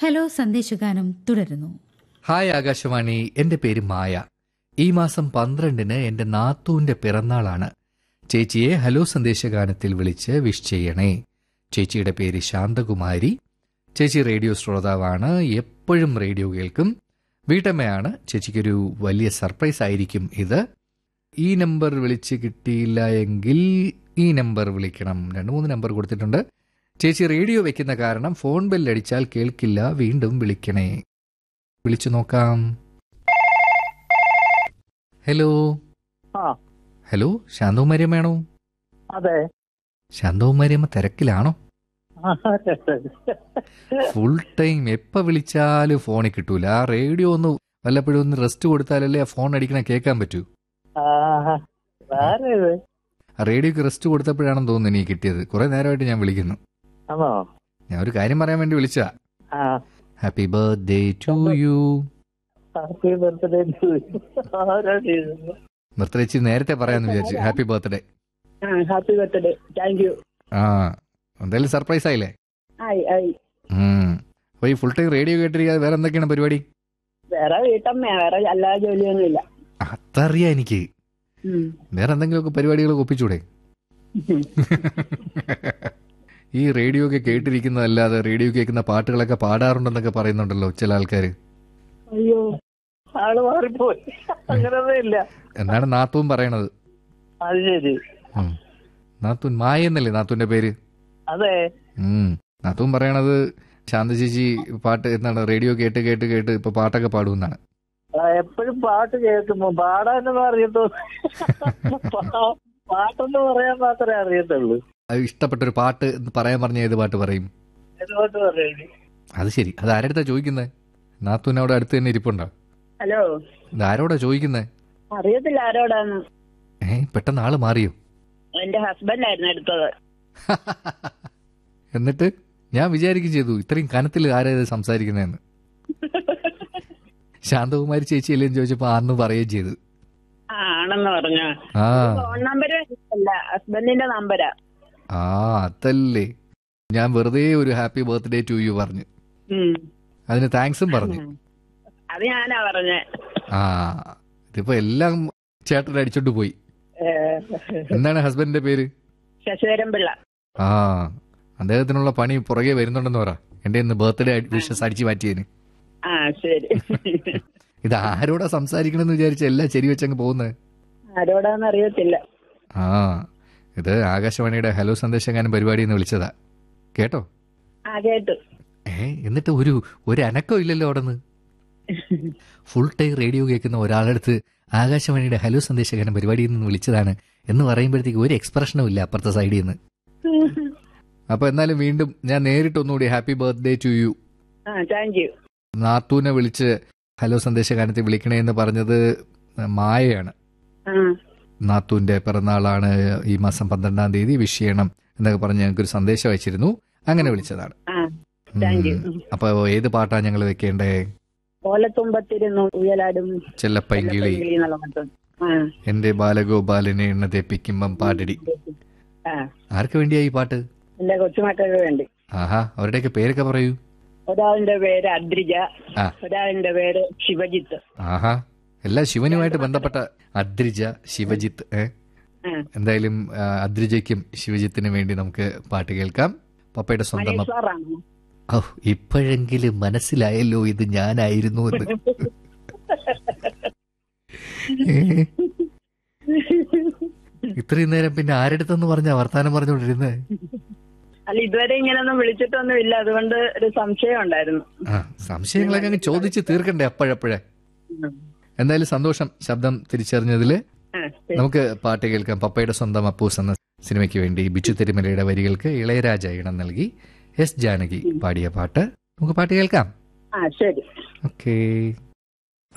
Hello സന്ദേശഗാനം തുടരുന്നു hi Akashvani എന്റെ പേര് മായ ഈ മാസം പന്ത്രണ്ടിന് എന്റെ നാത്തൂന്റെ പിറന്നാളാണ് ചേച്ചിയെ ഹലോ സന്ദേശഗാനത്തിൽ വിളിച്ച് വിഷ് ചെയ്യണേ ചേച്ചിയുടെ പേര് ശാന്തകുമാരി ചേച്ചി റേഡിയോ ശ്രോതാവാണ് എപ്പോഴും റേഡിയോ കേൾക്കും വീട്ടമ്മയാണ് ചേച്ചിക്കൊരു വലിയ സർപ്രൈസ് ആയിരിക്കും ഇത് ഈ നമ്പർ വിളിച്ച് കിട്ടിയില്ല എങ്കിൽ ഈ നമ്പർ വിളിക്കണം രണ്ട് മൂന്ന് നമ്പർ കൊടുത്തിട്ടുണ്ട് ചേച്ചി റേഡിയോ വെക്കുന്ന കാരണം ഫോൺ ബെല്ലടിച്ചാൽ കേൾക്കില്ല വീണ്ടും വിളിക്കണേ വിളിച്ചു നോക്കാം ഹലോ ആ ഹലോ ശാന്തകുമാരിയമ്മയാണോ അതെ ശാന്തകുമാരിയമ്മ തിരക്കിലാണോ ഫുൾ ടൈം എപ്പോ വിളിച്ചാലും ഫോണിൽ കിട്ടൂല ആ റേഡിയോ ഒന്ന് വല്ലപ്പോഴും ഒന്ന് റെസ്റ്റ് കൊടുത്താലല്ലേ ആ ഫോൺ അടിക്കണ കേൾക്കാൻ പറ്റൂ ആഹാ. ആരാ ഇത്? ആ റേഡിയോക്ക് റെസ്റ്റ് കൊടുത്തപ്പോഴാണെന്ന് തോന്നുന്നു എനിക്ക് കിട്ടിയത് കുറെ നേരമായിട്ട് ഞാൻ വിളിക്കുന്നു ആണോ ഞാൻ ഒരു കാര്യം പറയാൻ വേണ്ടി വിളിച്ചാ ആ happy birthday to you happy birthday ആരാണ് ഇത്? ബർത്ത്ഡേ ഇച്ചിരി നേരത്തെ പറയാന്ന് വിചാരിച്ചു ഹാപ്പി ബർത്ത്ഡേ ആ ഹാപ്പി ബർത്ത്ഡേ താങ്ക് യു ആ എന്തായാലും സർപ്രൈസ് ആയില്ലേ ആയി ആയി ഉം. അപ്പൊ ഈ ഫുൾ ടൈം റേഡിയോ കേട്ടിരിക്കാതെ വേറെ എന്തൊക്കെയാണ് പരിപാടി വേറെ വീട്ടമ്മയാ വേറെ അല്ലാതെ ജോലിയൊന്നുമില്ല അതറിയാം എനിക്ക് ഉം. വേറെ എന്തെങ്കിലുമൊക്കെ പരിപാടികൾ ഒപ്പിച്ചൂടെ ഈ റേഡിയോ ഒക്കെ കേട്ടിരിക്കുന്നതല്ലാതെ റേഡിയോ കേൾക്കുന്ന പാട്ടുകളൊക്കെ പാടാറുണ്ടെന്നൊക്കെ പറയുന്നുണ്ടല്ലോ ചില ആൾക്കാർ അയ്യോ ആള് മാറിപ്പോയി അങ്ങനൊന്നും ഇല്ല എന്നാണ് നാത്തൂൻ പറയണത് അത് ശരി ഉം. നാത്തൂൻ മായ എന്നല്ലേ നാത്തൂന്റെ പേര് അതെ ഉം. നാത്തൂൻ പറയണത് ശാന്ത ചേച്ചി പാട്ട് എന്താണ് റേഡിയോ കേട്ട് കേട്ട് കേട്ട് ഇപ്പൊ പാട്ടൊക്കെ പാടുമെന്നാണ് എപ്പോഴും പാട്ട് കേൾക്കുമ്പോ പാടാനൊന്നും അറിയത്തോ പാട്ടെന്ന് പറയാൻ മാത്രമേ അറിയത്തുള്ളൂ അത് ഇഷ്ടപ്പെട്ട ഒരു പാട്ട് എന്ന് പറയാൻ പറഞ്ഞ ഏത് പാട്ട് പറയും എന്തുകൊണ്ട് പറയണേ അത് ശരി അത് ആരടുത്താ ചോദിക്കുന്നത് നാത്തൂൻ അവിടെ അടുത്ത് തന്നെ ഇരിപ്പുണ്ടോ ഹലോ ഇത് ആരോടാ ചോദിക്കുന്നത് അറിയത്തില്ല ആരോടാന്ന് ഏ പെട്ടെന്ന് ആള് മാറിയോ എന്റെ ഹസ്ബൻഡായിരുന്നു എടുത്തത് എന്നിട്ട് ഞാൻ വിചാരിക്കും ചെയ്തു ഇത്രയും കനത്തിൽ ആരാ ഇത് സംസാരിക്കുന്നതെന്ന് ശാന്തകുമാരി ചേച്ചിയല്ലേ എന്ന് ചോദിച്ചപ്പോ അന്ന് പറയുകയും ചെയ്തു ആ ആണെന്ന് പറഞ്ഞു ആ ഫോൺ നമ്പര് അല്ല ഹസ്ബൻഡിന്റെ നമ്പരാ ആ അതല്ലേ ഞാൻ വെറുതെ ഒരു ഹാപ്പി ബർത്ത്ഡേ ടു യു പറഞ്ഞു ഉം. അതിന് താങ്ക്സും പറഞ്ഞു അത് ഞാനാ പറഞ്ഞേ ആ ഇതിപ്പോ എല്ലാം ചേട്ടൻ അടിച്ചോണ്ട് പോയി ഏ, എന്താണ് ഹസ്ബൻഡിന്റെ പേര് ശശിധരൻ പിള്ള ആ അദ്ദേഹത്തിനുള്ള പണി പുറകെ വരുന്നുണ്ടെന്ന് പറ എന്റെ ഇന്ന് ബർത്ത്ഡേ വിഷസ് അടിച്ചു മാറ്റിയതിന് ആ ശരി ഇത് ആരോടാ സംസാരിക്കണമെന്ന് വിചാരിച്ച എല്ലാം ശരി വെച്ചങ്ങ് പോകുന്നത് ആരോടാന്ന് അറിയത്തില്ല ആ ഇത് ആകാശവാണിയുടെ ഹലോ സന്ദേശകാരൻ പരിപാടി എന്ന് വിളിച്ചതാ കേട്ടോ ആ കേട്ടു ഏ എന്നിട്ട് ഒരു ഒരു അനക്കം ഇല്ലല്ലോ അവിടെ നിന്ന് ഫുൾ ടൈം റേഡിയോ കേൾക്കുന്ന ഒരാളടുത്ത് ആകാശവാണിയുടെ ഹലോ സന്ദേശകാരൻ പരിപാടിയിൽ നിന്ന് വിളിച്ചതാണ് എന്ന് പറയുമ്പോഴത്തേക്ക് ഒരു എക്സ്പ്രഷനും ഇല്ല അപ്പുറത്തെ സൈഡിൽ നിന്ന് അപ്പൊ എന്നാലും വീണ്ടും ഞാൻ നേരിട്ടൊന്നുകൂടി ഹാപ്പി ബർത്ത്ഡേ ടു യു ആ താങ്ക് യു നാത്തൂനെ വിളിച്ച് ഹലോ സന്ദേശകാരത്തിൽ വിളിക്കണേ എന്ന് പറഞ്ഞത് മായയാണ് ആ നാത്തൂന്റെ പിറന്നാളാണ് ഈ മാസം പന്ത്രണ്ടാം തീയതി വിഷ് ചെയ്യണം എന്നൊക്കെ പറഞ്ഞ് ഞങ്ങൾക്കൊരു സന്ദേശം അയച്ചിരുന്നു അങ്ങനെ വിളിച്ചതാണ് ആ താങ്ക് യു ഉം. അപ്പൊ ഏത് പാട്ടാ ഞങ്ങൾ വെക്കേണ്ടേ ഓലത്തുമ്പത്തിരുന്നു ഉയലാടും ചെല്ലപ്പൈങ്കിളി എന്നുള്ള പാട്ട്. ആ എന്റെ ബാലഗോപാലിനെ എണ്ണ തെപ്പിക്കുമ്പം പാടടി ആ ആർക്ക് വേണ്ടിയാ ഈ പാട്ട് എന്റെ കൊച്ചുമക്കൾക്ക് വേണ്ടി ആഹാ അവരുടെയൊക്കെ പേരൊക്കെ പറയൂ ഒരാളിന്റെ പേര് അദ്രിജ ആ. ഒരാളിന്റെ പേര് ശിവജിത്ത് ആഹാ എല്ലാം ശിവനുമായിട്ട് ബന്ധപ്പെട്ട അദ്രിജ ശിവജിത്ത് ഏ ആ. എന്തായാലും ആ, അദ്രിജയ്ക്കും ശിവജിത്തിനും വേണ്ടി നമുക്ക് പാട്ട് കേൾക്കാം പപ്പയുടെ സ്വന്തം മനീഷ് സാറാണോ ഓ ഇപ്പോഴെങ്കിലും മനസ്സിലായല്ലോ ഇത് ഞാനായിരുന്നു എന്ന് ഏ, ഇത്രയും നേരം പിന്നെ ആരെടുത്തെന്ന് പറഞ്ഞ വർത്താനം പറഞ്ഞുകൊണ്ടിരുന്നത് അല്ല ഇതുവരെ ഇങ്ങനൊന്നും വിളിച്ചിട്ടൊന്നും ഇല്ല അതുകൊണ്ട് ഒരു സംശയം ഉണ്ടായിരുന്നു ആ സംശയങ്ങളൊക്കെ അങ്ങ് ചോദിച്ച് തീർക്കണ്ടേ അപ്പോഴപ്പോഴേ എന്തായാലും സന്തോഷം ശബ്ദം തിരിച്ചറിഞ്ഞതില് ആ, ശരി. നമുക്ക് പാട്ട് കേൾക്കാം പപ്പയുടെ സ്വന്തം അപ്പൂസ് എന്ന സിനിമയ്ക്ക് വേണ്ടി ബിച്ചു തിരുമലയുടെ വരികൾക്ക് ഇളയരാജ ഇണം നൽകി എസ് ജാനകി പാടിയ പാട്ട് നമുക്ക് പാട്ട് കേൾക്കാം ആ ശരി ഓക്കേ